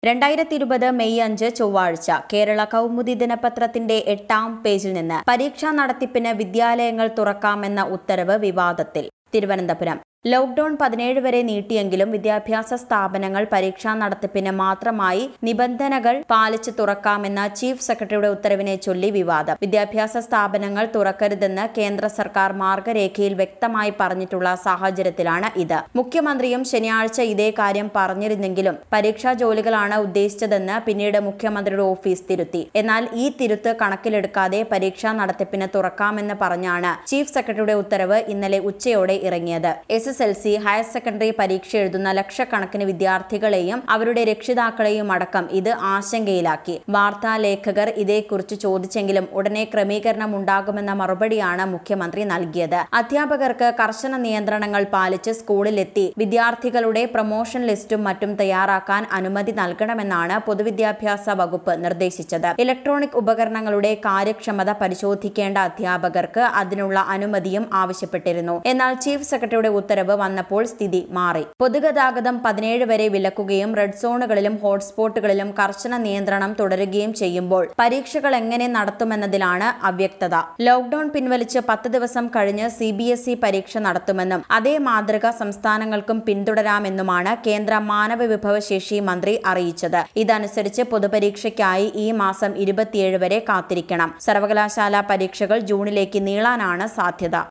രണ്ടായിരത്തി ഇരുപത് മെയ് അഞ്ച് ചൊവ്വാഴ്ച കേരള കൗമുദി ദിനപത്രത്തിന്റെ എട്ടാം പേജിൽ നിന്ന് പരീക്ഷാ നടത്തിപ്പിന് വിദ്യാലയങ്ങൾ തുറക്കാമെന്ന ഉത്തരവ് വിവാദത്തിൽ തിരുവനന്തപുരം ലോക്ഡൌൺ പതിനേഴ് വരെ നീട്ടിയെങ്കിലും വിദ്യാഭ്യാസ സ്ഥാപനങ്ങൾ പരീക്ഷാ നടത്തിപ്പിന് മാത്രമായി നിബന്ധനകൾ പാലിച്ച് തുറക്കാമെന്ന ചീഫ് സെക്രട്ടറിയുടെ ഉത്തരവിനെ ചൊല്ലി വിവാദം വിദ്യാഭ്യാസ സ്ഥാപനങ്ങൾ തുറക്കരുതെന്ന് കേന്ദ്ര സർക്കാർ മാർഗരേഖയിൽ വ്യക്തമായി പറഞ്ഞിട്ടുള്ള സാഹചര്യത്തിലാണ് ഇത് മുഖ്യമന്ത്രിയും ശനിയാഴ്ച ഇതേ കാര്യം പറഞ്ഞിരുന്നെങ്കിലും പരീക്ഷാ ജോലികളാണ് ഉദ്ദേശിച്ചതെന്ന് പിന്നീട് മുഖ്യമന്ത്രിയുടെ ഓഫീസ് തിരുത്തി എന്നാൽ ഈ തിരുത്ത് കണക്കിലെടുക്കാതെ പരീക്ഷാ നടത്തിപ്പിന് തുറക്കാമെന്ന് പറഞ്ഞാണ് ചീഫ് സെക്രട്ടറിയുടെ ഉത്തരവ് ഇന്നലെ ഉച്ചയോടെ ഇറങ്ങിയത് S S L C higher secondary പരീക്ഷ എഴുതുന്ന ലക്ഷക്കണക്കിന് വിദ്യാർത്ഥികളെയും അവരുടെ രക്ഷിതാക്കളെയും അടക്കം ഇത് ആശങ്കയിലാക്കി വാർത്താ ലേഖകർ ഇതേക്കുറിച്ച് ചോദിച്ചെങ്കിലും ഉടനെ ക്രമീകരണം ഉണ്ടാകുമെന്ന മറുപടിയാണ് മുഖ്യമന്ത്രി നൽകിയത് അധ്യാപകർക്ക് കർശന നിയന്ത്രണങ്ങൾ പാലിച്ച് സ്കൂളിലെത്തി വിദ്യാർത്ഥികളുടെ പ്രൊമോഷൻ ലിസ്റ്റും മറ്റും തയ്യാറാക്കാൻ അനുമതി നൽകണമെന്നാണ് പൊതുവിദ്യാഭ്യാസ വകുപ്പ് നിർദ്ദേശിച്ചത് ഇലക്ട്രോണിക് ഉപകരണങ്ങളുടെ കാര്യക്ഷമത പരിശോധിക്കേണ്ട അധ്യാപകർക്ക് അതിനുള്ള അനുമതിയും ആവശ്യപ്പെട്ടിരുന്നു എന്നാൽ ചീഫ് സെക്രട്ടറിയുടെ ഉത്തരവ് വന്നപ്പോൾ സ്ഥിതി മാറി പൊതുഗതാഗതം പതിനേഴ് വരെ വിലക്കുകയും റെഡ് സോണുകളിലും ഹോട്ട്സ്പോട്ടുകളിലും കർശന നിയന്ത്രണം തുടരുകയും ചെയ്യുമ്പോൾ പരീക്ഷകൾ എങ്ങനെ നടത്തുമെന്നതിലാണ് അവ്യക്തത ലോക്ഡൌൺ പിൻവലിച്ച് പത്ത് ദിവസം കഴിഞ്ഞ് സി ബി എസ് ഇ പരീക്ഷ നടത്തുമെന്നും അതേ മാതൃക സംസ്ഥാനങ്ങൾക്കും പിന്തുടരാമെന്നുമാണ് കേന്ദ്ര മാനവ വിഭവശേഷി മന്ത്രി അറിയിച്ചത് ഇതനുസരിച്ച് പൊതുപരീക്ഷയ്ക്കായി ഈ മാസം ഇരുപത്തിയേഴ് വരെ കാത്തിരിക്കണം സർവകലാശാല പരീക്ഷകൾ ജൂണിലേക്ക് നീളാനാണ് സാധ്യത